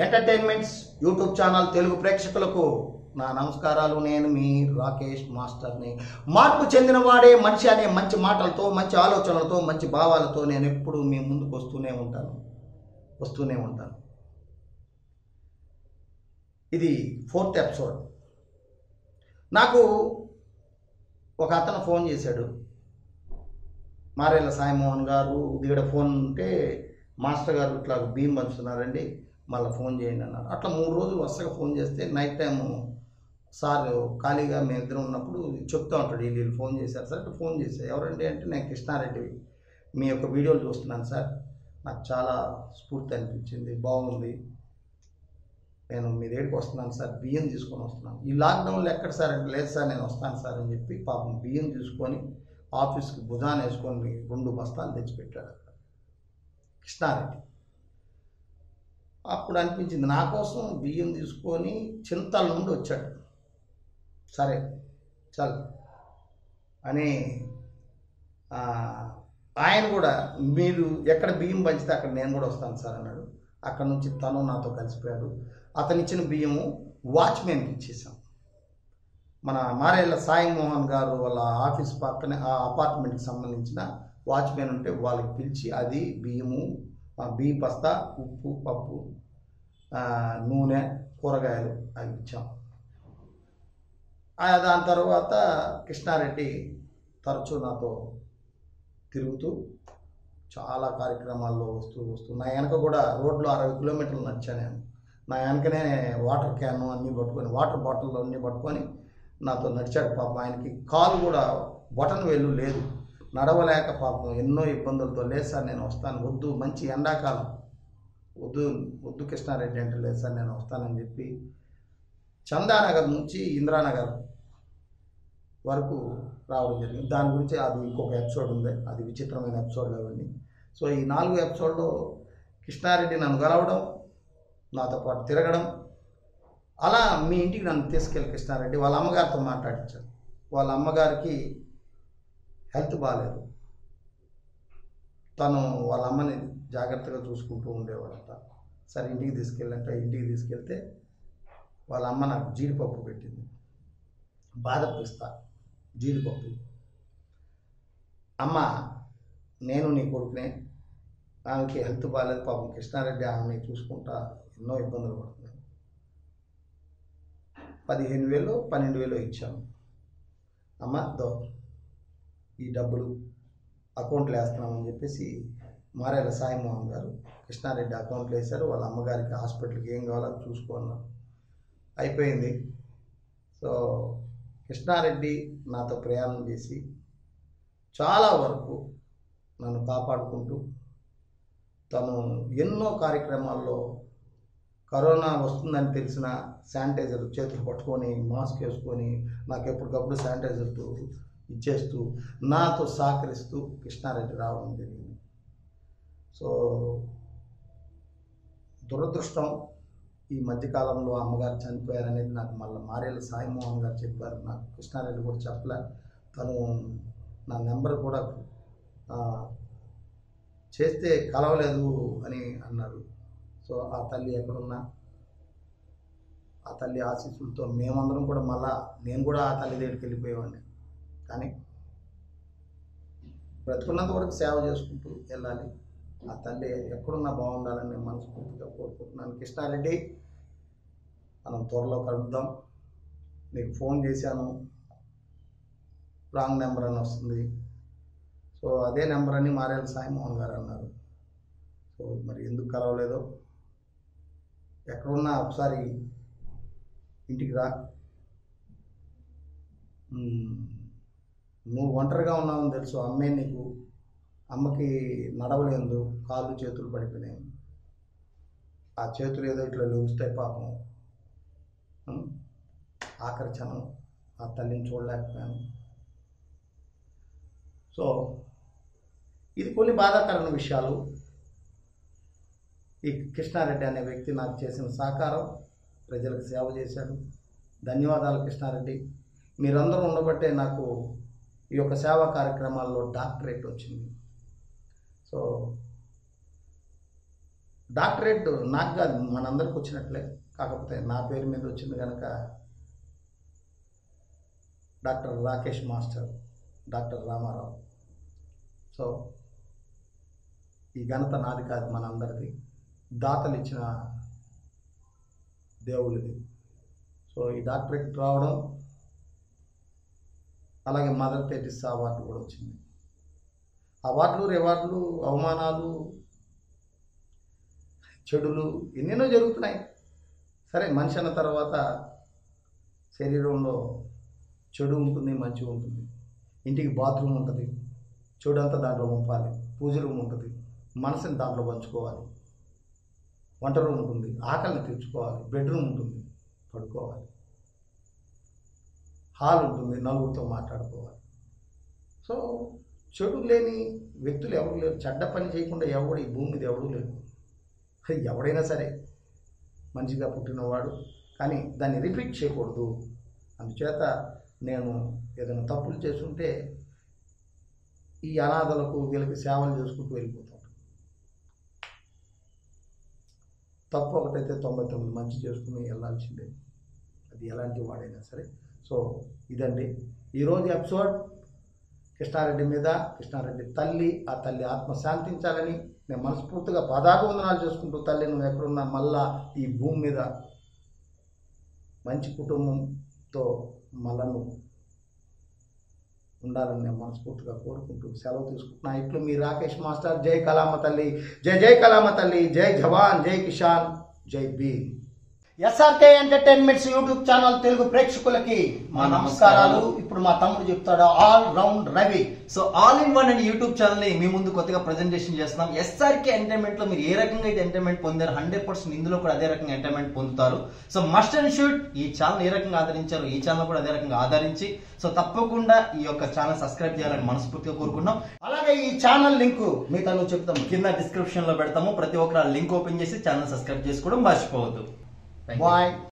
Entertainments YouTube channel Telugu ప్రేక్షకులకు నా నమస్కారాలు నేను మీ రాకేష్ మాస్టర్ని మార్పు చెందినవాడే మనిషి అనే మంచి మాటలతో మంచి ఆలోచనలతో మంచి భావాలతో నేను ఎప్పుడు మీ ముందుకు వస్తూనే ఉంటాను వస్తూనే ఉంటాను ఇది ఫోర్త్ ఎపిసోడ్ నాకు ఒక అతను ఫోన్ చేశాడు మారేళ్ళ సాయిమోహన్ గారు దిగడ ఫోన్ ఉంటే మాస్టర్ గారు ఇట్లా బియ్యం పంచుతున్నారండి మళ్ళీ ఫోన్ చేయండి అన్నారు అట్లా మూడు రోజులు వరుసగా ఫోన్ చేస్తే నైట్ టైము సార్ ఖాళీగా మేము ఇద్దరం ఉన్నప్పుడు చెప్తా ఉంటాడు వీళ్ళు వీళ్ళు ఫోన్ చేశారు సార్ ఫోన్ చేశారు ఎవరండి అంటే నేను కృష్ణారెడ్డి మీ యొక్క వీడియోలు చూస్తున్నాను సార్ నాకు చాలా స్ఫూర్తి అనిపించింది బాగుంది నేను మీ దగ్గరికి వస్తున్నాను సార్ బియ్యం తీసుకొని వస్తున్నాను ఈ లాక్డౌన్లో ఎక్కడ సార్ అంటే లేదు సార్ నేను వస్తాను సార్ అని చెప్పి పాపం బియ్యం తీసుకొని ఆఫీస్కి భుజాన్ని వేసుకొని రెండు బస్తాలు తెచ్చిపెట్టాడు అక్కడ కృష్ణారెడ్డి అప్పుడు అనిపించింది నా కోసం బియ్యం తీసుకొని చింతల నుండి వచ్చాడు సరే చల్ అని ఆ, ఆయన కూడా మీరు ఎక్కడ బియ్యం పంచితే అక్కడ నేను కూడా వస్తాను సార్ అన్నాడు అక్కడ నుంచి తను నాతో కలిసిపోయాడు అతను ఇచ్చిన బియ్యము వాచ్మెన్కి ఇచ్చేసాం మన మారేళ్ళ సాయి మోహన్ గారు వాళ్ళ ఆఫీస్ పక్కనే ఆ అపార్ట్మెంట్కి సంబంధించిన వాచ్మెన్ ఉంటే వాళ్ళకి పిలిచి అది బియ్యము ఆ బియ్యం బస్తా ఉప్పు పప్పు ఆ, నూనె కూరగాయలు అవి ఇచ్చాం ఆ, దాని తర్వాత కృష్ణారెడ్డి తరచూ నాతో తిరుగుతూ చాలా కార్యక్రమాల్లో వస్తూ వస్తూ నా వెనక కూడా రోడ్లో అరవై కిలోమీటర్లు నడిచా నేను నా వెనకనే వాటర్ క్యాన్ అన్నీ పట్టుకొని వాటర్ బాటిల్ అన్నీ పట్టుకొని నాతో నడిచాడు పాపం ఆయనకి కాలు కూడా బటన్ వేలు లేదు నడవలేక పాపం ఎన్నో ఇబ్బందులతో లేదు సార్ నేను వస్తాను వద్దు మంచి ఎండాకాలం వద్దు వద్దు కృష్ణారెడ్డి అంటే లేదు సార్ నేను వస్తానని చెప్పి చందానగర్ నుంచి ఇందిరానగర్ వరకు రావడం జరిగింది దాని గురించి అది ఇంకొక ఎపిసోడ్ ఉంది అది విచిత్రమైన ఎపిసోడ్ అవన్నీ సో ఈ నాలుగు ఎపిసోడ్లో కృష్ణారెడ్డి నన్ను కలవడం నాతో పాటు తిరగడం అలా మీ ఇంటికి నన్ను తీసుకెళ్ళి కృష్ణారెడ్డి వాళ్ళ అమ్మగారితో మాట్లాడించారు వాళ్ళ అమ్మగారికి హెల్త్ బాగాలేదు తను వాళ్ళ అమ్మని జాగ్రత్తగా చూసుకుంటూ ఉండేవాడట సరే ఇంటికి తీసుకెళ్ళంటే ఇంటికి తీసుకెళ్తే వాళ్ళ అమ్మ నాకు జీడిపప్పు పెట్టింది బాదం పిస్తా జీడిపప్పు అమ్మ నేను నీ కొడుకునే ఆమెకి హెల్త్ బాగాలేదు పాపం కృష్ణారెడ్డి ఆమెని చూసుకుంటా ఎన్నో ఇబ్బందులు పడుతున్నాను పదిహేను వేలు పన్నెండు వేలు ఇచ్చాను అమ్మ దో ఈ డబ్బులు అకౌంట్లో వేస్తున్నామని చెప్పేసి మారేల సాయి మోహన్ గారు కృష్ణారెడ్డి అకౌంట్లో వేశారు వాళ్ళ అమ్మగారికి హాస్పిటల్కి ఏం కావాలో అది చూసుకున్నారు అయిపోయింది సో కృష్ణారెడ్డి నాతో ప్రయాణం చేసి చాలా వరకు నన్ను కాపాడుకుంటూ తను ఎన్నో కార్యక్రమాల్లో కరోనా వస్తుందని తెలిసిన శానిటైజర్ చేతులు పట్టుకొని మాస్క్ వేసుకొని నాకు ఎప్పటికప్పుడు శానిటైజర్తో ఇచ్చేస్తూ నాతో సహకరిస్తూ కృష్ణారెడ్డి రావడం జరిగింది సో దురదృష్టం ఈ మధ్యకాలంలో అమ్మగారు చనిపోయారనేది నాకు మళ్ళీ మారేళ్ళ సాయిమోహన్ గారు చెప్పారు నాకు కృష్ణారెడ్డి కూడా చెప్పలే తను నా నెంబర్ కూడా ఆ, చేస్తే కలవలేదు అని అన్నారు సో ఆ తల్లి ఎక్కడున్నా ఆ తల్లి ఆశీస్సులతో మేమందరం కూడా మళ్ళా నేను కూడా ఆ తల్లి దగ్గరికి వెళ్ళిపోయేవాడిని కానీ బ్రతుకున్నంత వరకు సేవ చేసుకుంటూ వెళ్ళాలి ఆ తల్లి ఎక్కడున్నా బాగుండాలని నేను మనస్ఫూర్తిగా కోరుకుంటున్నాను కృష్ణారెడ్డి మనం త్వరలో కలుద్దాం నీకు ఫోన్ చేశాను రాంగ్ నెంబర్ అని వస్తుంది సో అదే నెంబర్ అని మారేళ్ళ సాయిమోహన్ గారు అన్నారు సో మరి ఎందుకు కలవలేదో ఎక్కడున్నా ఒకసారి ఇంటికి రా మ్మ్. నువ్వు ఒంటరిగా ఉన్నావని తెలుసు అమ్మే నీకు అమ్మకి నడవలేదు కాళ్ళు చేతులు పడిపోయినాయి ఆ చేతులు ఏదో ఇట్లా లూస్తాయి పాపం ఉం? ఆఖరి క్షణం ఆ తల్లిని చూడలేకపోయాను సో ఇది కొన్ని బాధాకరమైన విషయాలు ఈ కృష్ణారెడ్డి అనే వ్యక్తి నాకు చేసిన సహకారం ప్రజలకు సేవ చేశాడు ధన్యవాదాలు కృష్ణారెడ్డి మీరందరూ ఉండబట్టే నాకు ఈ యొక్క సేవా కార్యక్రమాల్లో డాక్టరేట్ వచ్చింది సో డాక్టరేట్ నాకు కాదు మనందరికి వచ్చినట్లే కాకపోతే నా పేరు మీద వచ్చింది కనుక doctor Rakesh master doctor Ramarao so ఈ ఘనత నాది కాదు మనందరిది దాతలు ఇచ్చిన దేవుడిది సో ఈ డాక్టరేట్ రావడం అలాగే మదర్ తెరిసా అవార్డు కూడా వచ్చింది అవార్డులు రివార్డులు అవమానాలు చెడులు ఎన్నెన్నో జరుగుతున్నాయి సరే మనిషి అన్న తర్వాత శరీరంలో చెడు ఉంటుంది మంచి ఉంటుంది ఇంటికి బాత్రూమ్ ఉంటుంది చెడు అంతా దాంట్లో పంపాలి పూజ రూమ్ ఉంటుంది మనసుని దాంట్లో పంచుకోవాలి వంట రూమ్ ఉంటుంది ఆకలిని తీర్చుకోవాలి బెడ్రూమ్ ఉంటుంది పడుకోవాలి హాల్ ఉంటుంది నలుగురితో మాట్లాడుకోవాలి సో చెడు లేని వ్యక్తులు ఎవరు లేరు చెడ్డ పని చేయకుండా ఎవడు ఈ భూమి మీద ఎవడూ లేరు ఎవడైనా సరే మంచిగా పుట్టినవాడు కానీ దాన్ని రిపీట్ చేయకూడదు అందుచేత నేను ఏదైనా తప్పులు చేస్తుంటే ఈ అనాథలకు వీళ్ళకి సేవలు చేసుకుంటూ వెళ్ళిపోతాను తప్పు ఒకటైతే తొంభై తొమ్మిది మంచి చేసుకుని వెళ్ళాల్సిందే అది ఎలాంటి వాడైనా సరే సో ఇదండి ఈరోజు ఎపిసోడ్ కృష్ణారెడ్డి మీద కృష్ణారెడ్డి తల్లి ఆ తల్లి ఆత్మ శాంతించాలని నేను మనస్ఫూర్తిగా పదాభివందనాలు చేసుకుంటూ తల్లి నువ్వు ఎక్కడున్నా మళ్ళా ఈ భూమి మీద మంచి కుటుంబంతో మళ్ళా నువ్వు ఉండాలని నేను మనస్ఫూర్తిగా కోరుకుంటూ సెలవు తీసుకుంటున్నా ఇట్లు మీ రాకేష్ మాస్టర్ జై కలామ తల్లి జై జై కలామ తల్లి జై జవాన్ జై కిషాన్ జై Bhim SRK entertainments YouTube channel Telugu ప్రేక్షకులకి మా నమస్కారాలు ఇప్పుడు మా తమ్ముడు చెప్తాడు all round Ravi so all in one అనే యూట్యూబ్ ఛానల్ ని మీ ముందు కొత్తగా ప్రెజెంటేషన్ చేస్తున్నాం ఎస్ఆర్కే ఎంటర్టైన్మెంట్ లో మీరు ఏ రకంగా అయితే ఎంటర్టైన్మెంట్ పొందారు హండ్రెడ్ పర్సెంట్ ఇందులో కూడా అదే రకంగా ఎంటర్టైన్మెంట్ పొందుతారు సో మస్ట్ అండ్ షూట్ ఈ ఛానల్ ఏ రకంగా ఆదరించారు ఈ ఛానల్ కూడా అదే రకంగా ఆదరించి సో తప్పకుండా ఈ యొక్క ఛానల్ సబ్స్క్రైబ్ చేయాలని మనస్ఫూర్తిగా కోరుకున్నాం అలాగే ఈ ఛానల్ లింక్ మీతో నువ్వు చెప్తాం కింద డిస్క్రిప్షన్ లో పెడతాము ప్రతి ఒక్కరు లింక్ ఓపెన్ చేసి ఛానల్ సబ్స్క్రైబ్ చేసుకోవడం మర్చిపోవద్దు Thank you. బాయ్